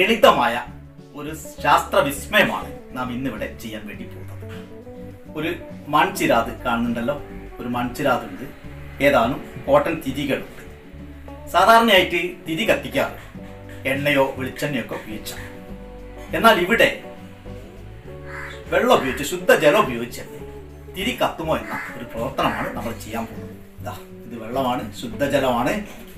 ലളിതമായ ഒരു ശാസ്ത്ര വിസ്മയമാണ് നാം ഇന്നിവിടെ ചെയ്യാൻ വേണ്ടി പോകുന്നത് ഒരു മൺചിരാത് കാണുന്നുണ്ടല്ലോ ഒരു മൺചിരാതുണ്ട് ഏതാനും കോട്ടൺ തിരികളുണ്ട് സാധാരണയായിട്ട് തിരി കത്തിക്കാറ് എണ്ണയോ വെളിച്ചെണ്ണയോ ഒക്കെ ഉപയോഗിച്ചാണ് എന്നാൽ ഇവിടെ വെള്ളം ഉപയോഗിച്ച് ശുദ്ധജലം ഉപയോഗിച്ച് തിരി കത്തുമോ എന്ന ഒരു പ്രവർത്തനമാണ് നമ്മൾ ചെയ്യാൻ പോകുന്നത് ഇതാ ഇത് വെള്ളമാണ് ശുദ്ധജലമാണ്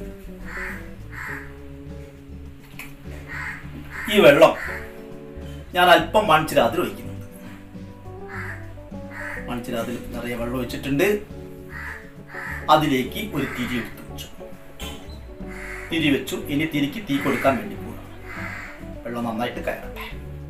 ഈ വെള്ളം ഞാൻ അല്പം മൺചിരാതിൽ ഒഴിക്കുന്നുണ്ട് മൺചിരാതിൽ നിറയെ വെള്ളം ഒഴിച്ചിട്ടുണ്ട് അതിലേക്ക് ഒരു തിരി എടുത്ത് വെച്ചു തിരി വെച്ചു ഇനി തിരിക്ക് തീ കൊടുക്കാൻ വേണ്ടി പോവുകയാണ് വെള്ളം നന്നായിട്ട് കയറട്ടെ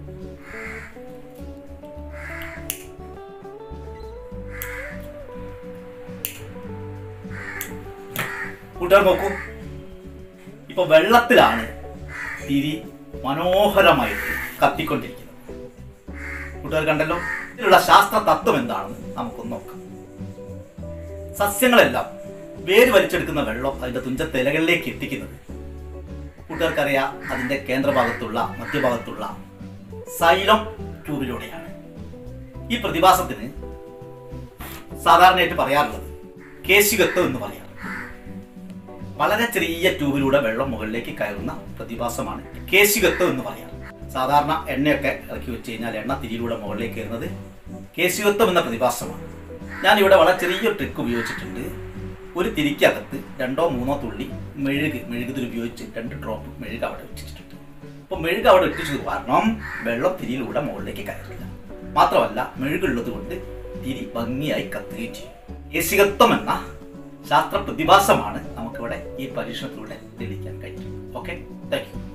കൂട്ടുകാർ നോക്കൂ ഇപ്പൊ വെള്ളത്തിലാണ് തിരി മനോഹരമായിട്ട് കത്തിക്കൊണ്ടിരിക്കുന്നത് കൂട്ടുകാർ കണ്ടല്ലോ ഇതിലുള്ള ശാസ്ത്ര തത്വം എന്താണെന്ന് നമുക്കൊന്ന് നോക്കാം സസ്യങ്ങളെല്ലാം വേര് വലിച്ചെടുക്കുന്ന വെള്ളം അതിന്റെ തുഞ്ചത്തെ ഇലകളിലേക്ക് എത്തിക്കുന്നത് കൂട്ടുകാർക്കറിയാം അതിന്റെ കേന്ദ്രഭാഗത്തുള്ള മധ്യഭാഗത്തുള്ള സൈലം ട്യൂബിലൂടെയാണ് ഈ പ്രതിഭാസത്തിന് സാധാരണയായിട്ട് പറയാറുള്ളത് കേശികത്വം എന്ന് പറയാറ് വളരെ ചെറിയ ട്യൂബിലൂടെ വെള്ളം മുകളിലേക്ക് കയറുന്ന പ്രതിഭാസമാണ് കേശികത്വം എന്ന് പറയാറ് സാധാരണ എണ്ണയൊക്കെ ഇറക്കി വെച്ച് കഴിഞ്ഞാൽ എണ്ണ തിരിയിലൂടെ മുകളിലേക്ക് കയറുന്നത് കേശികത്വം എന്ന പ്രതിഭാസമാണ് ഞാൻ ഇവിടെ വളരെ ചെറിയ ട്രിക്ക് ഉപയോഗിച്ചിട്ടുണ്ട് ഒരു തിരിക്കകത്ത് രണ്ടോ മൂന്നോ തുള്ളി മെഴുക് മെഴുകുതിൽ ഉപയോഗിച്ച് രണ്ട് ഡ്രോപ്പ് മെഴുക് അവിടെ വെച്ചിട്ടുണ്ട് അപ്പോൾ മെഴുക് അവിടെ ഇട്ടിച്ചത് കാരണം വെള്ളം തിരിയിലൂടെ മുകളിലേക്ക് കയറില്ല മാത്രമല്ല മെഴുകുള്ളത് കൊണ്ട് തിരി ഭംഗിയായി കത്തുകയും ചെയ്യും കേശികത്വം എന്ന ശാസ്ത്ര പ്രതിഭാസമാണ് നമുക്കിവിടെ ഈ പരീക്ഷണത്തിലൂടെ തെളിയിക്കാൻ കഴിയും ഓക്കെ താങ്ക് യു